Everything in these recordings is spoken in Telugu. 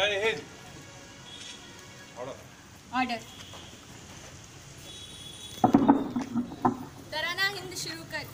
जय हिंद ऑर्डर तराना हिंद शुरू कर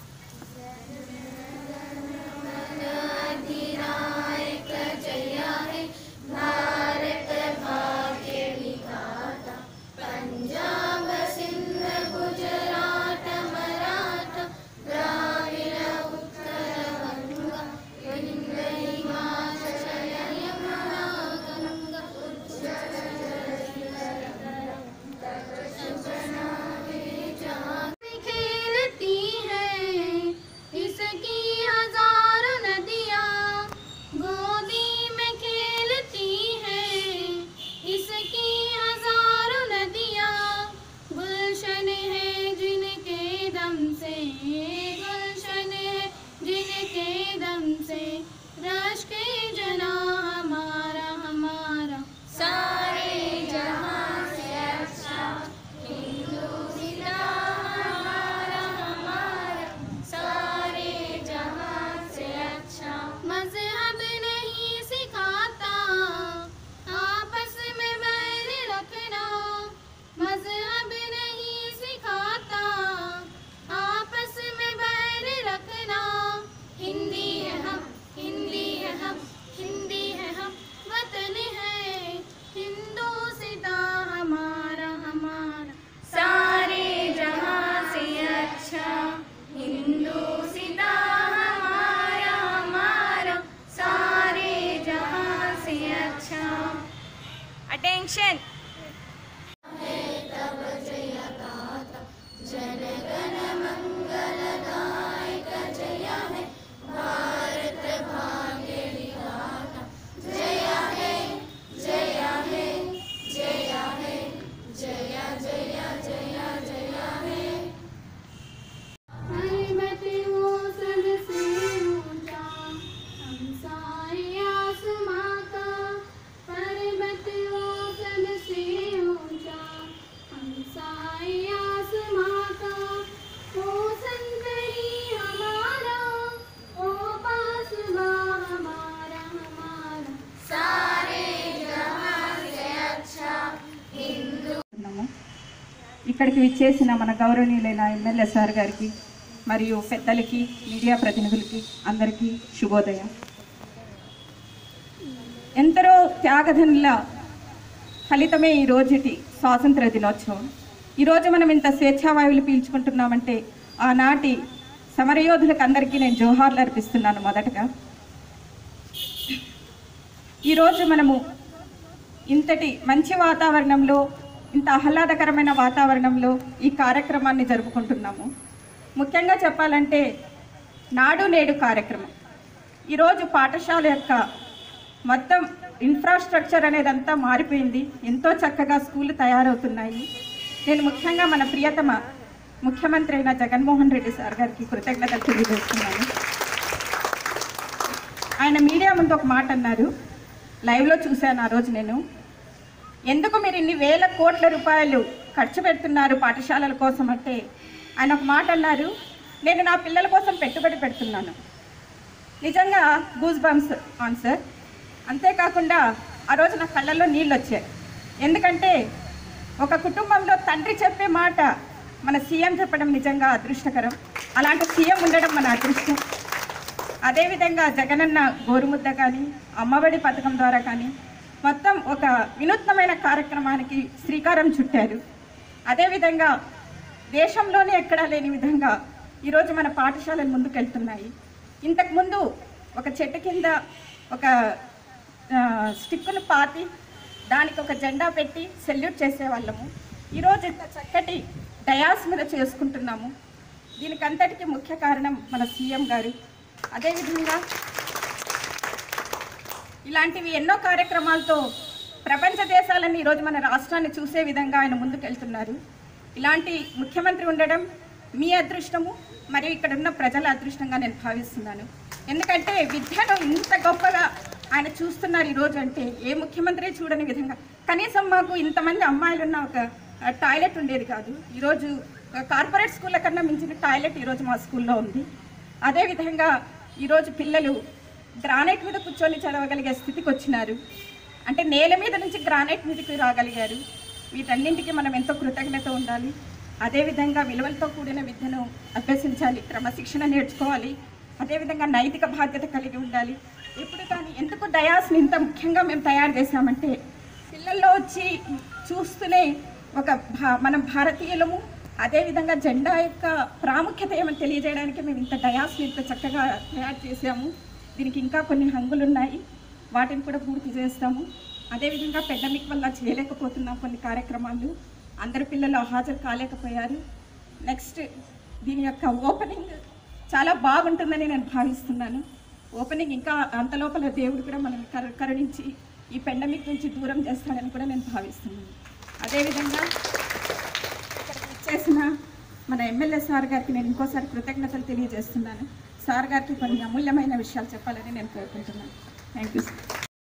खेलती हैं इसकी हजारों नदियाँ गोदी में खेलती हैं इसकी हजारों नदियाँ गुलशन है जिनके दम से गुलशन है जिनके दम से रश के जना हमारा हमारा सारे जहाँ से अच्छा हिंदुस्तान हमारा हमारा सारे जहाँ से अच्छा मजहब नहीं सिखाता आपस में बैर रखना मजहब नहीं सिखाता आपस में बैर रखना हिंदी है हम हिंदी है हम हिंदी है हम वतन है हिंदुस्ता हमारा हमारा सारे जहाँ से अच्छा हिंदुस्ता हमारा हमारा सारे जहाँ से अच्छा अटेंशन पर्वत वो सबसे ऊंचा हमसाए आसमां का पर्वत वो सबसे ऊंचा हमसाए आसमां का ओ संतरी हमारा ओ पासबा हमारा हमारा सारे जहां से अच्छा ఉన్నాము ఇక్కడికి విచ్చేసిన మన గౌరవనీయులైన ఎమ్మెల్యే సార్ గారికి మరియు పెద్దలకి మీడియా ప్రతినిధులకి అందరికీ శుభోదయం ఎందరో త్యాగధనుల ఫలితమే ఈ రోజుటి స్వాతంత్ర దినోత్సవం ఈరోజు మనం ఇంత స్వేచ్ఛావాయువులు పీల్చుకుంటున్నామంటే ఆనాటి సమరయోధులకు అందరికీ నేను జోహార్లు అర్పిస్తున్నాను మొదటగా ఈరోజు మనము ఇంతటి మంచి వాతావరణంలో ఇంత ఆహ్లాదకరమైన వాతావరణంలో ఈ కార్యక్రమాన్ని జరుపుకుంటున్నాము ముఖ్యంగా చెప్పాలంటే నాడు నేడు కార్యక్రమం ఈరోజు పాఠశాల యొక్క మొత్తం ఇన్ఫ్రాస్ట్రక్చర్ అనేదంతా మారిపోయింది ఎంతో చక్కగా స్కూళ్ళు తయారవుతున్నాయి నేను ముఖ్యంగా మన ప్రియతమ ముఖ్యమంత్రి అయిన జగన్మోహన్ రెడ్డి సార్ గారికి కృతజ్ఞతలు తెలియజేస్తున్నాను ఆయన మీడియా ముందు ఒక మాట అన్నారు లైవ్లో చూశాను ఆ రోజు నేను ఎందుకు మీరు ఇన్ని వేల కోట్ల రూపాయలు ఖర్చు పెడుతున్నారు పాఠశాలల కోసం అంటే ఆయన ఒక మాట అన్నారు నేను నా పిల్లల కోసం పెట్టుబడి పెడుతున్నాను నిజంగా గూస్ బంప్స్ ఆన్సర్ అంతేకాకుండా ఆ రోజు నా కళ్ళల్లో నీళ్ళు వచ్చాయి ఎందుకంటే ఒక కుటుంబంలో తండ్రి చెప్పే మాట మన సీఎం చెప్పడం నిజంగా అదృష్టకరం అలాంటి సీఎం ఉండడం మన అదృష్టం అదేవిధంగా జగనన్న గోరుముద్ద కానీ అమ్మఒడి పథకం ద్వారా కానీ మొత్తం ఒక వినూత్నమైన కార్యక్రమానికి శ్రీకారం చుట్టారు అదేవిధంగా దేశంలోనే ఎక్కడా లేని విధంగా ఈరోజు మన పాఠశాలలు ముందుకెళ్తున్నాయి ఇంతకుముందు ఒక చెట్టు కింద ఒక ఆ, స్టిక్కును పాతి దానికి ఒక జెండా పెట్టి సెల్యూట్ చేసేవాళ్ళము ఈరోజు ఇంత చక్కటి డయాస్ మీద చేసుకుంటున్నాము దీనికి అంతటికీ ముఖ్య కారణం మన సీఎం గారు అదేవిధంగా ఇలాంటివి ఎన్నో కార్యక్రమాలతో ప్రపంచ దేశాలన్నీ ఈరోజు మన రాష్ట్రాన్ని చూసే విధంగా ఆయన ముందుకెళ్తున్నారు ఇలాంటి ముఖ్యమంత్రి ఉండడం మీ అదృష్టము మరియు ఇక్కడ ఉన్న ప్రజల అదృష్టంగా నేను భావిస్తున్నాను ఎందుకంటే విద్యను ఇంత గొప్పగా ఆయన చూస్తున్నారు ఈరోజు అంటే ఏ ముఖ్యమంత్రి చూడని విధంగా కనీసం మాకు ఇంతమంది అమ్మాయిలు ఉన్న ఒక ఆ, టాయిలెట్ ఉండేది కాదు ఈరోజు ఆ, కార్పొరేట్ స్కూళ్ళ కన్నా మించిన టాయిలెట్ ఈరోజు మా స్కూల్లో ఉంది అదేవిధంగా ఈరోజు పిల్లలు గ్రానైట్ మీద కూర్చొని చదవగలిగే స్థితికి వచ్చినారు అంటే నేల మీద నుంచి గ్రానైట్ మీదకి రాగలిగారు వీటన్నింటికి మనం ఎంతో కృతజ్ఞత ఉండాలి అదేవిధంగా విలువలతో కూడిన విద్యను అభ్యసించాలి క్రమశిక్షణ నేర్చుకోవాలి అదేవిధంగా నైతిక బాధ్యత కలిగి ఉండాలి ఇప్పుడు కానీ ఎందుకు డయాస్ని ఇంత ముఖ్యంగా మేము తయారు చేశామంటే పిల్లల్లో వచ్చి చూస్తూనే ఒక భా మనం భారతీయులము అదేవిధంగా జెండా యొక్క ప్రాముఖ్యత ఏమని తెలియజేయడానికి మేము ఇంత డయాస్ని ఇంత చక్కగా తయారు చేసాము దీనికి ఇంకా కొన్ని హంగులు ఉన్నాయి వాటిని కూడా పూర్తి చేస్తాము అదేవిధంగా పెండమిక్ వల్ల చేయలేకపోతున్నాం కొన్ని కార్యక్రమాలు అందరు పిల్లలు హాజరు కాలేకపోయారు నెక్స్ట్ దీని యొక్క ఓపెనింగ్ చాలా బాగుంటుందని నేను భావిస్తున్నాను ఓపెనింగ్ ఇంకా అంత లోపల దేవుడు కూడా మనం కరు- కరుణించి ఈ పెండమిక్ నుంచి దూరం చేస్తాడని కూడా నేను భావిస్తున్నాను అదేవిధంగా ఇక్కడికి ఇచ్చేసిన మన ఎమ్మెల్యే సార్ గారికి నేను ఇంకోసారి కృతజ్ఞతలు తెలియజేస్తున్నాను సార్ గారికి కొన్ని అమూల్యమైన విషయాలు చెప్పాలని నేను కోరుకుంటున్నాను థ్యాంక్ యూ సార్